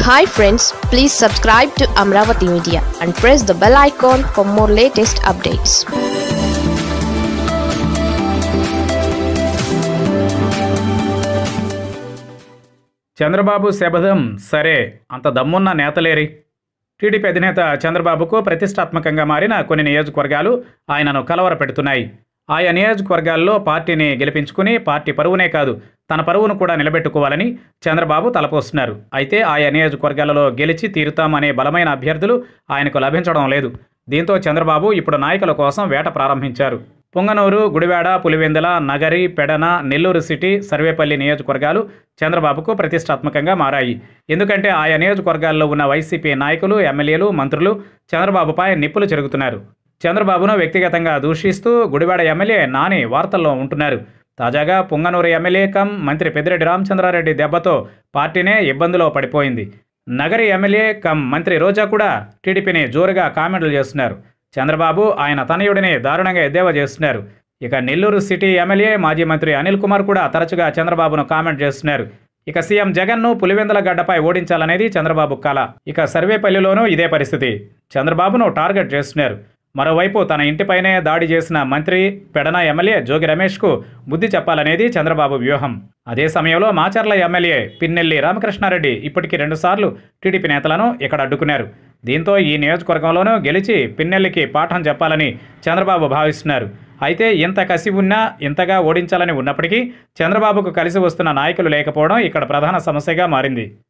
hi friends please subscribe to Amaravati media and press the bell icon for more latest updates Chandrababu శబదం సరే అంత దమ్మున్న నేతలేరి TDP అధినేత చంద్రబాబుకు ప్రతిష్టాత్మకంగా మారిన కొన్ని నియోజకవర్గాలు ఆయనను కలవరపెడుతున్నాయి ఆయా నియోజకవర్గాల్లో పార్టీని గెలిపించుకుని పార్టీ పరువునే కాదు తన పరువును కూడా నిలబెట్టుకోవాలని చంద్రబాబు తలపోస్తున్నారు అయితే ఆయా నియోజకవర్గాలలో గెలిచి తీరుతామనే బలమైన అభ్యర్థులు ఆయనకు లభించడం లేదు దీంతో చంద్రబాబు ఇప్పుడు నాయకుల కోసం వేట ప్రారంభించారు పొంగనూరు గుడివాడ పులివెందుల నగరి పెడన నెల్లూరు సిటీ సర్వేపల్లి నియోజకవర్గాలు చంద్రబాబుకు ప్రతిష్టాత్మకంగా మారాయి ఎందుకంటే ఆయా నియోజకవర్గాల్లో ఉన్న వైసీపీ నాయకులు ఎమ్మెల్యేలు మంత్రులు చంద్రబాబుపై నిప్పులు చెరుగుతున్నారు చంద్రబాబును వ్యక్తిగతంగా దూషిస్తూ గుడివాడ ఎమ్మెల్యే నాని వార్తల్లో ఉంటున్నారు తాజాగా పొంగనూరు ఎమ్మెల్యే కమ్ మంత్రి పెద్దిరెడ్డి రామచంద్రారెడ్డి దెబ్బతో పార్టీనే ఇబ్బందిలో పడిపోయింది నగరి ఎమ్మెల్యే కమ్ మంత్రి రోజా కూడా టీడీపీని జోరుగా కామెంట్లు చేస్తున్నారు చంద్రబాబు ఆయన తనయుడిని దారుణంగా ఎద్దేవా చేస్తున్నారు ఇక నెల్లూరు సిటీ ఎమ్మెల్యే మాజీ మంత్రి అనిల్ కుమార్ కూడా తరచుగా చంద్రబాబును కామెంట్ చేస్తున్నారు ఇక సీఎం జగన్ను పులివెందుల గడ్డపై ఓడించాలనేది చంద్రబాబు కల ఇక సర్వేపల్లిలోనూ ఇదే పరిస్థితి చంద్రబాబును టార్గెట్ చేస్తున్నారు మరోవైపు తన ఇంటిపైనే దాడి చేసిన మంత్రి పెడన ఎమ్మెల్యే జోగి రమేష్కు బుద్ధి చెప్పాలనేది చంద్రబాబు వ్యూహం అదే సమయంలో మాచర్ల ఎమ్మెల్యే పిన్నెల్లి రామకృష్ణారెడ్డి ఇప్పటికీ రెండుసార్లు టీడీపీ నేతలను ఇక్కడ అడ్డుకున్నారు దీంతో ఈ నియోజకవర్గంలోనూ గెలిచి పిన్నెల్లికి పాఠం చెప్పాలని చంద్రబాబు భావిస్తున్నారు అయితే ఇంత కసి ఉన్నా ఇంతగా ఓడించాలని ఉన్నప్పటికీ చంద్రబాబుకు కలిసి వస్తున్న నాయకులు లేకపోవడం ఇక్కడ ప్రధాన సమస్యగా మారింది